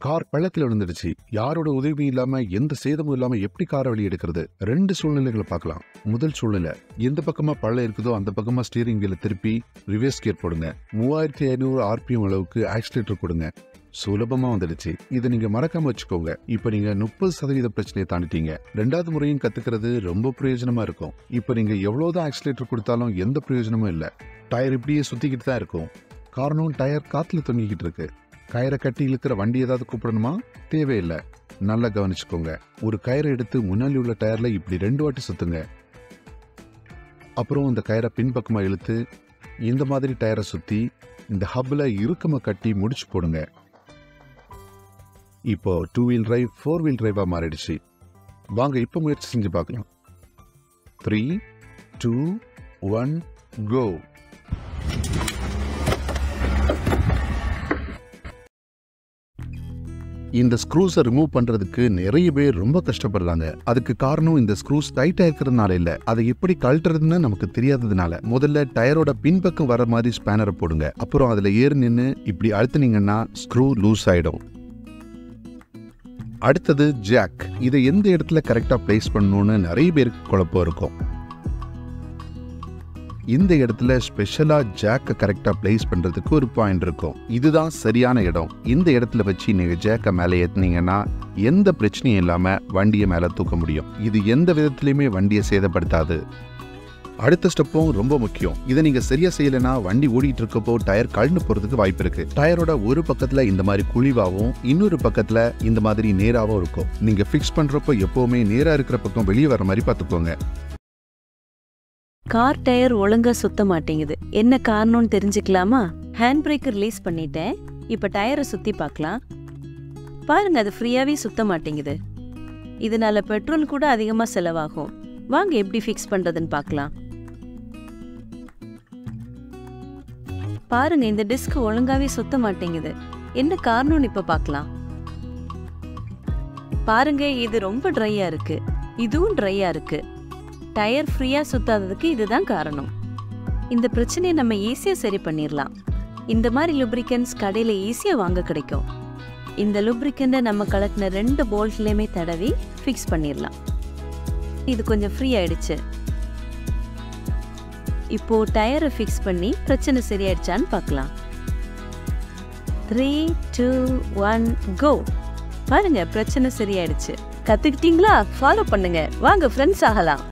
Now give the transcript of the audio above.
car பள்ளத்தில் விழுந்துடுச்சு யாரோட உதவியும் இல்லாம எந்த சேதமும் இல்லாம எப்படி காரை வெளியே எடுக்கிறது ரெண்டு சூழ்நிலைகளை பார்க்கலாம் முதல் சூழ்நிலை எந்த பக்கமா பள்ளம் இருக்குதோ அந்த பக்கமா ஸ்டீரிங் வீல திருப்பி ரிவர்ஸ் கியர் போடுங்க மூவாயிரத்தி ஐநூறு ஆர்பிஎம் அளவுக்கு ஆக்சிலேட்டர் கொடுங்க சுலபமா வந்துடுச்சு இதை நீங்க மறக்காம வச்சுக்கோங்க இப்ப நீங்க முப்பது சதவீத பிரச்சனையை தாண்டிட்டீங்க ரெண்டாவது முறையும் கத்துக்கிறது ரொம்ப பிரயோஜனமா இருக்கும் இப்ப நீங்க எவ்வளவுதான் ஆக்சிலேட்டர் கொடுத்தாலும் எந்த பிரயோஜனமும் இல்ல டயர் இப்படியே சுத்திக்கிட்டு தான் இருக்கும் காரணம் டயர் காத்துல தொங்கிக்கிட்டு இருக்கு கயிறை கட்டி இழுக்கிற வண்டி ஏதாவது கூப்பிடணுமா தேவையில்லை நல்லா கவனிச்சுக்கோங்க ஒரு கயிறை எடுத்து முன்னாடி உள்ள டயர்ல இப்படி ரெண்டு வாட்டி சுத்துங்க அப்புறம் இந்த கயிறை பின்பக்கமா இழுத்து இந்த மாதிரி டயரை சுத்தி இந்த ஹப்ல இறுக்கமா கட்டி முடிச்சு போடுங்க இப்போ two wheel drive four wheel டிரைவா மாறிடுச்சு வாங்க இப்போ முயற்சி செஞ்சு பார்க்கலாம் த்ரீ டூ ஒன் கோ இந்த ஸ்க்ரூஸை ரிமூவ் பண்றதுக்கு நிறைய பேர் ரொம்ப கஷ்டப்படுறாங்க அதுக்கு காரணம் இந்த ஸ்க்ரூஸ் டைட்டா இருக்கிறதுனால இல்ல அதை எப்படி கழட்டுறதுன்னு நமக்கு தெரியாததுனால முதல்ல டயரோட பின்பக்கம் வர மாதிரி ஸ்பேனரை போடுங்க அப்புறம் அதுல ஏறி நின்று இப்படி அழுத்துனீங்கன்னா ஸ்க்ரூ லூஸ் ஆயிடும் அடுத்தது ஜாக் இதை எந்த இடத்துல கரெக்டா பிளேஸ் பண்ணணும்னு நிறைய பேருக்கு குழப்பம் இருக்கும் இந்த இடத்துல ஸ்பெஷலா ஜாக்கை கரெக்டா பிளேஸ் பண்றதுக்கு ஒரு பாயிண்ட் இருக்கும் இதுதான் சரியான இடம் இந்த இடத்துல வச்சு நீங்க ஜாக்கை மேலே ஏத்துனீங்கன்னா எந்த பிரச்சனையும் இல்லாம வண்டியை மேல தூக்க முடியும் இது எந்த விதத்திலையுமே வண்டியை சேதப்படுத்தாது அடுத்த ஸ்டெப்பும் ரொம்ப முக்கியம் இதை நீங்க சரியா செய்யலைன்னா வண்டி ஓடிட்டு இருக்கப்போ டயர் கழண்டு போறதுக்கு வாய்ப்பு இருக்கு டயரோட ஒரு பக்கத்துல இந்த மாதிரி குழிவாவும் இன்னொரு பக்கத்துல இந்த மாதிரி நேராவும் இருக்கும் நீங்க ஃபிக்ஸ் பண்றப்போ எப்பவுமே நேரா இருக்கிற பக்கம் வெளியே வர மாதிரி பாத்துக்கோங்க கார் டயர் ஒழுங்கா சுத்த மாட்டேங்குது என்ன காரணம்னு தெரிஞ்சுக்கலாமா ஹேண்ட் பிரேக் ரிலீஸ் பண்ணிட்டேன் இப்ப டயரை சுத்தி பார்க்கலாம் பாருங்க அது ஃப்ரீயாவே சுத்த மாட்டேங்குது இதனால பெட்ரோல் கூட அதிகமா செலவாகும் வாங்க எப்படி ஃபிக்ஸ் பண்றதுன்னு பார்க்கலாம் பாருங்க இந்த டிஸ்க் ஒழுங்காவே சுத்த மாட்டேங்குது என்ன காரணம்னு இப்ப பார்க்கலாம் பாருங்க இது ரொம்ப ட்ரையா இருக்கு இதுவும் ட்ரையா இருக்கு டயர் ஃப்ரீயா சுத்தாததுக்கு இதுதான் காரணம் இந்த பிரச்சனையை நம்ம ஈஸியா சரி பண்ணிடலாம் இந்த மாதிரி லுப்ரிகன்ஸ் கடையில ஈஸியா வாங்க கிடைக்கும் இந்த லுப்ரிகண்ட நம்ம கலட்டின ரெண்டு போல்ட்லயுமே தடவி ஃபிக்ஸ் பண்ணிடலாம் இது கொஞ்சம் ஃப்ரீ ஆயிடுச்சு இப்போ டயரை ஃபிக்ஸ் பண்ணி பிரச்சனை சரியாயிடுச்சான்னு பார்க்கலாம் த்ரீ டூ ஒன் கோ பாருங்க பிரச்சனை சரியாயிடுச்சு கத்துக்கிட்டீங்களா ஃபாலோ பண்ணுங்க வாங்க ஃப்ரெண்ட்ஸ் ஆகலாம்